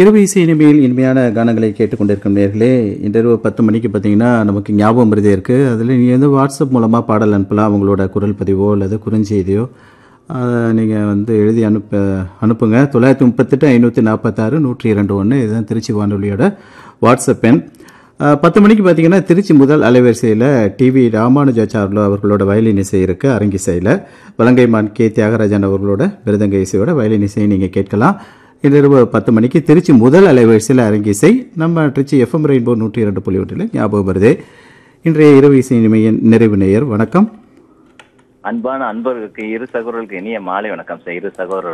இரவு இசை இனிமையில் இனிமையான கானங்களை கேட்டுக்கொண்டிருக்கும் நேர்களே இன்றிரவு பத்து மணிக்கு பார்த்தீங்கன்னா நமக்கு ஞாபகம் மருதி இருக்குது அதில் நீங்கள் வந்து வாட்ஸ்அப் மூலமாக பாடல் அனுப்பலாம் உங்களோட குரல் பதிவோ அல்லது குறுஞ்செய்தியோ நீங்கள் வந்து எழுதி அனுப்ப அனுப்புங்க தொள்ளாயிரத்தி முப்பத்தெட்டு ஐநூற்றி நாற்பத்தாறு நூற்றி இரண்டு ஒன்று இதுதான் திருச்சி வானொலியோட வாட்ஸ்அப் எண் அஹ், பத்து மணிக்கு பார்த்தீங்கன்னா திருச்சி முதல் அலைவரிசையில் டிவி ராமானுஜாச்சார்லு அவர்களோட வயலின் இசை இருக்கு அரங்கிசையில் வலங்கைமான் கே தியாகராஜன் அவர்களோட மிருதங்க இசையோட வயலின் இசையை நீங்கள் கேட்கலாம் இன்றிரவு பத்து மணிக்கு திருச்சி முதல் அலைவரிசையில் அரங்கிசை நம்ம திருச்சி எஃப்எம் ரெயின்போ நூற்றி இரண்டு புள்ளி ஒன்றில் ஞாபகம் வருது இன்றைய இரவு இசை இனிமையின் நிறைவு நேயர் வணக்கம் அன்பான அன்பர்களுக்கு இரு சகோதரர்களுக்கு இனிய மாலை வணக்கம் சார் இரு சகோதரர்